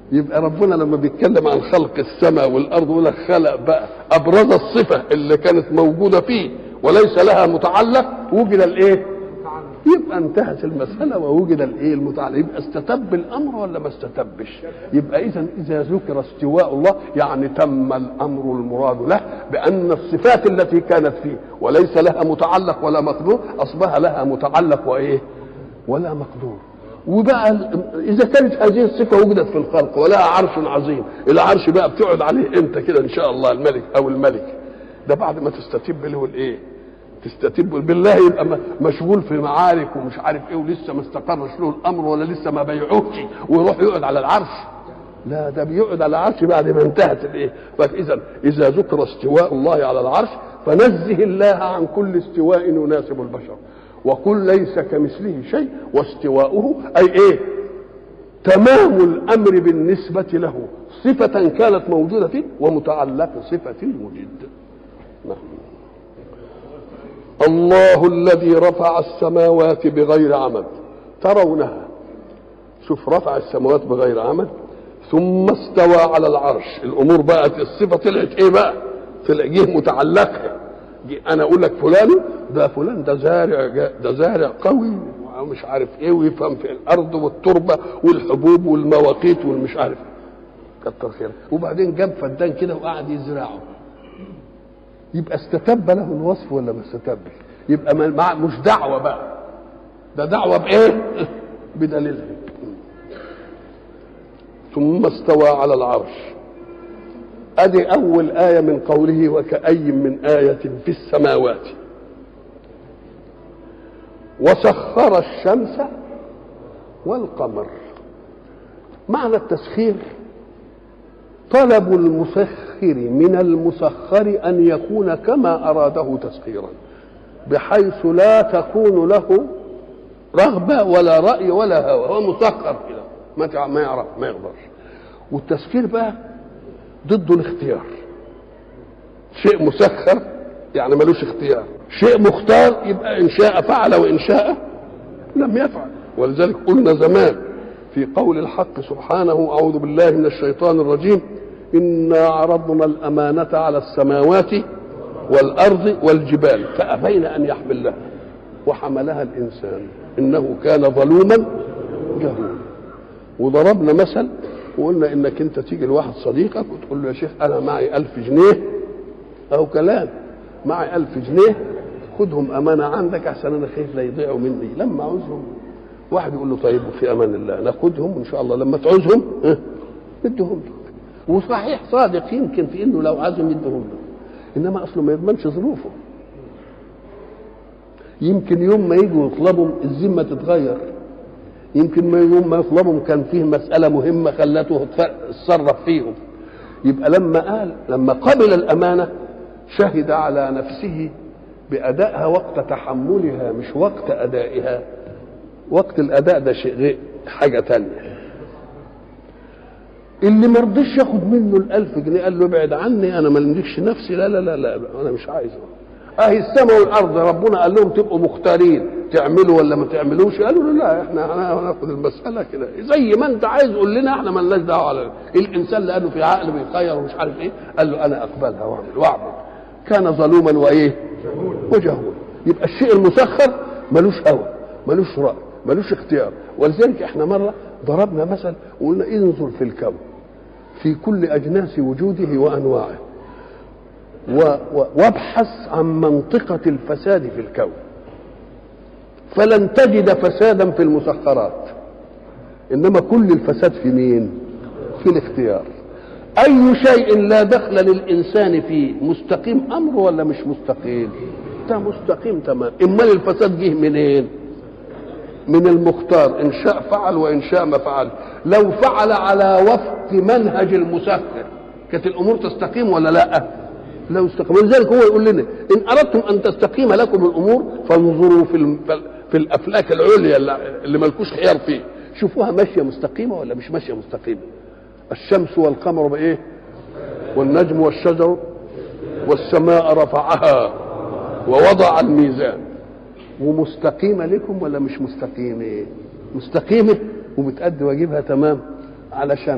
يبقى ربنا لما بيتكلم عن خلق السماء والارض يقول لك خلق بقى ابرز الصفه اللي كانت موجوده فيه وليس لها متعلق وجد الايه؟ يبقى انتهت المساله ووجد الايه المتعلق يبقى استتب الامر ولا ما استتبش يبقى اذا اذا ذكر استواء الله يعني تم الامر المراد له بان الصفات التي كانت فيه وليس لها متعلق ولا مقدور اصبح لها متعلق وايه ولا مقدور وبقى اذا كانت هذه الصفه وجدت في الخلق ولها عرش عظيم العرش بقى بتقعد عليه انت كده ان شاء الله الملك او الملك ده بعد ما تستتب له الايه تستتب بالله يبقى مشغول في معارك ومش عارف ايه ولسه ما استقرش له الامر ولا لسه ما بيعوش ويروح يقعد على العرش لا ده بيقعد على العرش بعد ما انتهت الايه فاذا اذا ذكر استواء الله على العرش فنزه الله عن كل استواء يناسب البشر وقل ليس كمثله شيء واستواؤه اي ايه تمام الامر بالنسبه له صفه كانت موجوده فيه ومتعلق صفه وجد نعم الله الذي رفع السماوات بغير عمد ترونها شوف رفع السماوات بغير عمد ثم استوى على العرش الامور بقت الصفه طلعت ايه بقى طلع جه متعلقه انا اقول لك فلان ده فلان ده زارع ده زارع قوي ومش عارف ايه ويفهم في الارض والتربه والحبوب والمواقيت والمش عارف كتر خير وبعدين جاب فدان كده وقعد يزرعه يبقى استتب له الوصف ولا ما استتبش يبقى ما مش دعوه بقى ده دعوه بايه بدليلها ثم استوى على العرش ادي اول ايه من قوله وكأي من ايه في السماوات وسخر الشمس والقمر معنى التسخير طلب المسخر من المسخر ان يكون كما اراده تسخيرا بحيث لا تكون له رغبه ولا راي ولا هوى هو مسخر كده ما ما يعرف ما يقدرش والتسخير بقى ضد الاختيار شيء مسخر يعني ملوش اختيار شيء مختار يبقى ان شاء فعل وان شاء لم يفعل ولذلك قلنا زمان في قول الحق سبحانه اعوذ بالله من الشيطان الرجيم انا عرضنا الامانه على السماوات والارض والجبال فابين ان يحملنها وحملها الانسان انه كان ظلوما جهولا وضربنا مثل وقلنا انك انت تيجي لواحد صديقك وتقول له يا شيخ انا معي ألف جنيه او كلام معي ألف جنيه خدهم امانه عندك عشان انا خايف لا يضيعوا مني لما عاوزهم واحد يقول له طيب وفي امان الله ناخدهم وان شاء الله لما تعوزهم اه ندهم لك وصحيح صادق يمكن في انه لو عازم يدهم له انما اصله ما يضمنش ظروفه يمكن يوم ما يجوا يطلبوا الذمه تتغير يمكن ما يوم ما يطلبهم كان فيه مساله مهمه خلته اتصرف فيهم يبقى لما قال لما قبل الامانه شهد على نفسه بادائها وقت تحملها مش وقت ادائها وقت الاداء ده شيء غير حاجه تانية اللي ما رضيش ياخد منه الألف جنيه قال له ابعد عني انا ما لملكش نفسي لا لا لا لا انا مش عايزه اهي السماء والارض ربنا قال لهم تبقوا مختارين تعملوا ولا ما تعملوش قالوا له لا احنا هناخد المساله كده زي ما انت عايز قول لنا احنا ما لناش دعوه على الانسان اللي قالوا في عقل بيخير ومش عارف ايه قال له انا اقبلها واعمل واعمل كان ظلوما وايه وجهولا يبقى الشيء المسخر ملوش هوى ملوش راي ملوش اختيار ولذلك احنا مره ضربنا مثل وقلنا انظر في الكون في كل اجناس وجوده وانواعه وابحث عن منطقة الفساد في الكون فلن تجد فسادا في المسخرات إنما كل الفساد في مين في الاختيار أي شيء لا دخل للإنسان فيه مستقيم أمره ولا مش مستقيم ده مستقيم تمام امال الفساد جه منين من المختار ان شاء فعل وان شاء ما فعل لو فعل على وفق منهج المسخر كانت الامور تستقيم ولا لا لو استقيم ولذلك هو يقول لنا ان اردتم ان تستقيم لكم الامور فانظروا في في الافلاك العليا اللي مالكوش خيار فيه شوفوها ماشيه مستقيمه ولا مش ماشيه مستقيمه الشمس والقمر بايه والنجم والشجر والسماء رفعها ووضع الميزان ومستقيمه لكم ولا مش مستقيمه مستقيمه وبتأدي واجبها تمام علشان